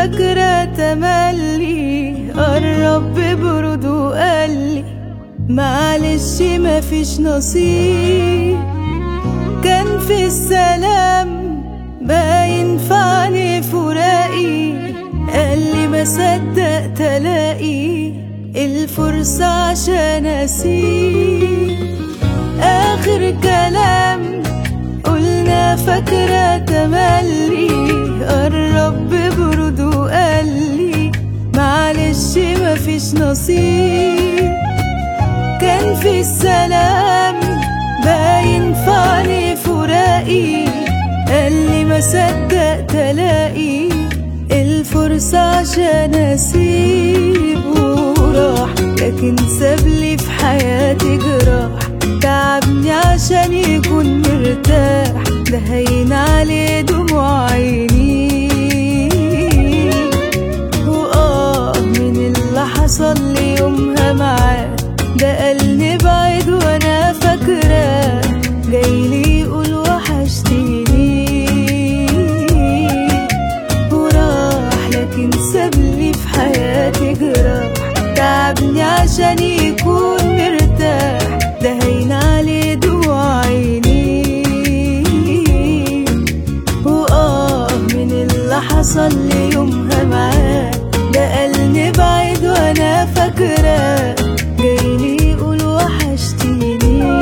فاكرة تملي قرب ببرد وقالي معلش مفيش نصيب كان في السلام باين في عيني فراقي قال لي ما صدقت الاقي الفرصة عشان اسيب اخر كلام قلنا فاكرة تملي قرب ببرد وقالي معلش مفيش نصيب كان في السلام باين في عيني فراقي قال لي ما صدقت الاقي الفرصة عشان اسيب وراح لكن سابلي في حياتي جراح تعبني عشان يكون مرتاح ده هين عليه دموع عيني وآه من اللي حصل لي يومها معاه ده قالني بعيد وانا فاكراه جايلي يقول وحشتيني وراح لكن سابلي في حياتي جراح تعبني عشان يكون مرتاح ده هين عليه دموع عيني وآه من اللي حصل لي يومها معاه ده قالني بعيد وانا فاكراه جايلي يقول وحشتيني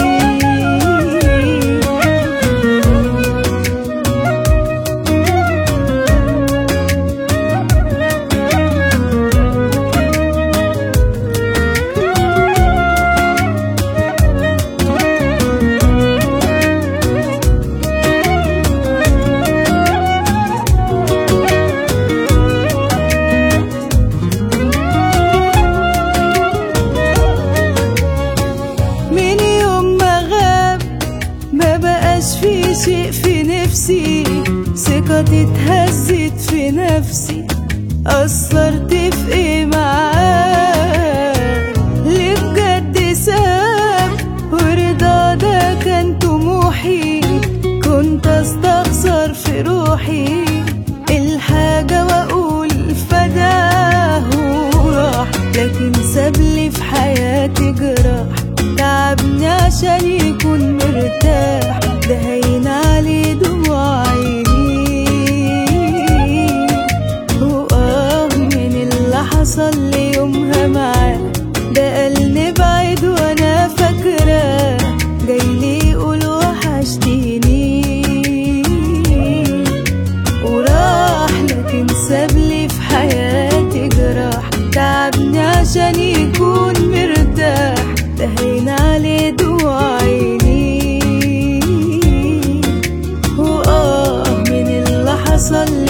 من يوم ما غاب ما بقاش في شيء في نفسي ثقتي اتهزت في نفسي قصرت في ايه معاه ليه بجد ساب ورضا ده كان طموحي كنت استخسر في روحي الحاجة واقول فداه وراح لكن سابلي في حياتي جراح تعبني عشان يكون مرتاح ده هين عليه دموع عيني وآه من اللي حصل لي يومها معاه ده قالني بعيد وانا فاكراه جايلي يقول وحشتيني وراح لكن سابلي في حياتي جراح تعبني عشان يكون مرتاح ده هين عليه دموع عيني وآه من اللي حصل